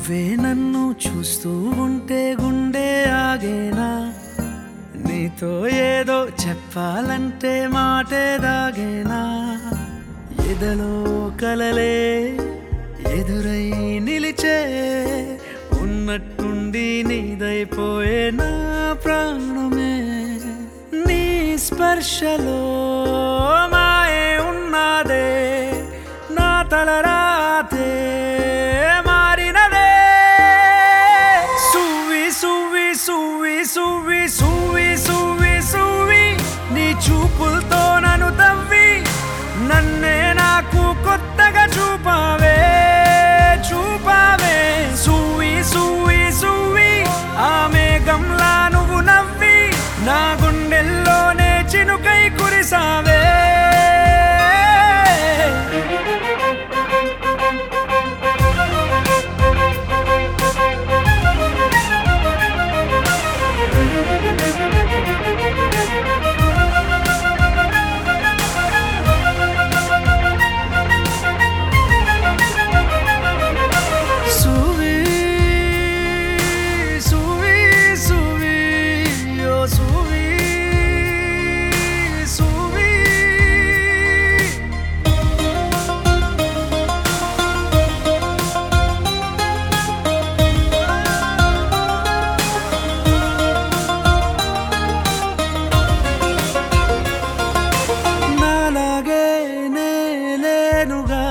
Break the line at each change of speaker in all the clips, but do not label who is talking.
నువ్వే నన్ను చూస్తూ ఉంటే గుండె ఆగేనా నీతో ఏదో చెప్పాలంటే మాటే దాగేనా ఎదలో కలలే ఎదురై నిలిచే ఉన్నట్టుండి నీదైపోయే నా ప్రాణమే నీ స్పర్శలో మాయే ఉన్నదే నా తలరాతే మారినదే సువి సువి సువి సువి సువి సువి సువి నీ చూపులతో నన్ను తవ్వి నన్నే నాకు కొత్తగా చూపావే చూపావే సువి సువి సువి ఆ మేఘంలా నువ్వు నవ్వి నా గుండెల్లోనే చినుకై కురిసావే సువి సువి సువి ఓ సువి సువి నాలాగే నేలేనుగా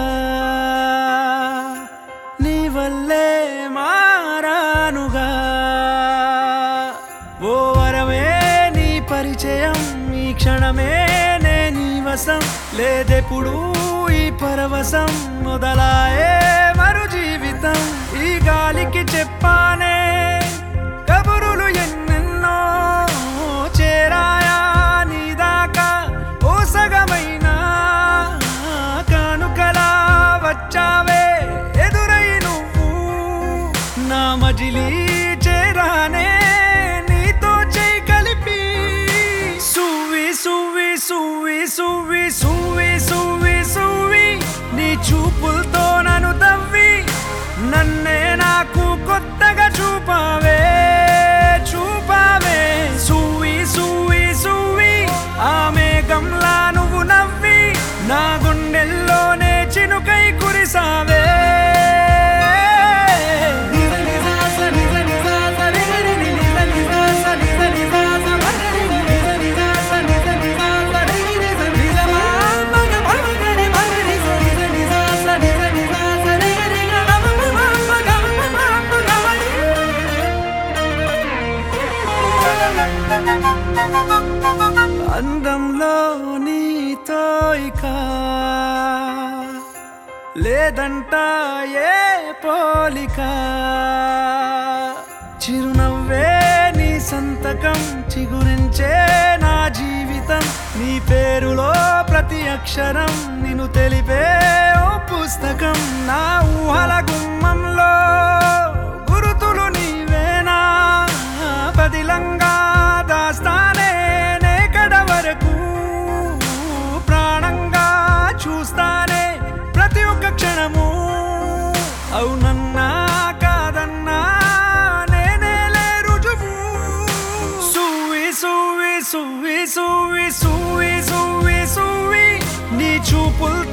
నీ వల్లే మారానుగా ఓ వరమే నీ పరిచయం ఈ క్షణమే నే నీ వసం లేదెప్పుడు ఈ పరవశం మొదలాయే మరు జీవితం ఈ గాలికి చెప్పానే కబురులు ఎన్నెన్నో చేరాయా నీ దాకా ఓ సగమైనా కానుకలా వచ్చావే ఎదురై నువ్వు నా మజిలీ చేరానే నీతో చేయి కలిపి సువి సువి సువి సువి సువి సువి సువి నీ చూపులతో నన్ను తవ్వి నన్నే నాకు కొత్తగా చూపావే చూపావే సువి సువి సువి ఆ మేఘంలా నువ్వు నవ్వి నా గుండెల్లోనే చినుకై కురిసావే అందంలో నీతో ఇక లేదంట ఏ పోలిక చిరునవ్వే నీ సంతకం చిగురించే నా జీవితం నీ పేరులో ప్రతి అక్షరం నిన్ను తెలిపే ఓ పుస్తకం నా ఊహల గుమ్మంలో గురుతులు నీవేనా పదిలంగా దాస్తానే నే కడ వరకు ప్రాణంగా చూస్తానే ప్రతి ఒక్క క్షణము అవునన్నా కాదన్నా నేనేలే రుజువు సువి సువి సువి సువి సువి సువి సువి నీ చూపులతో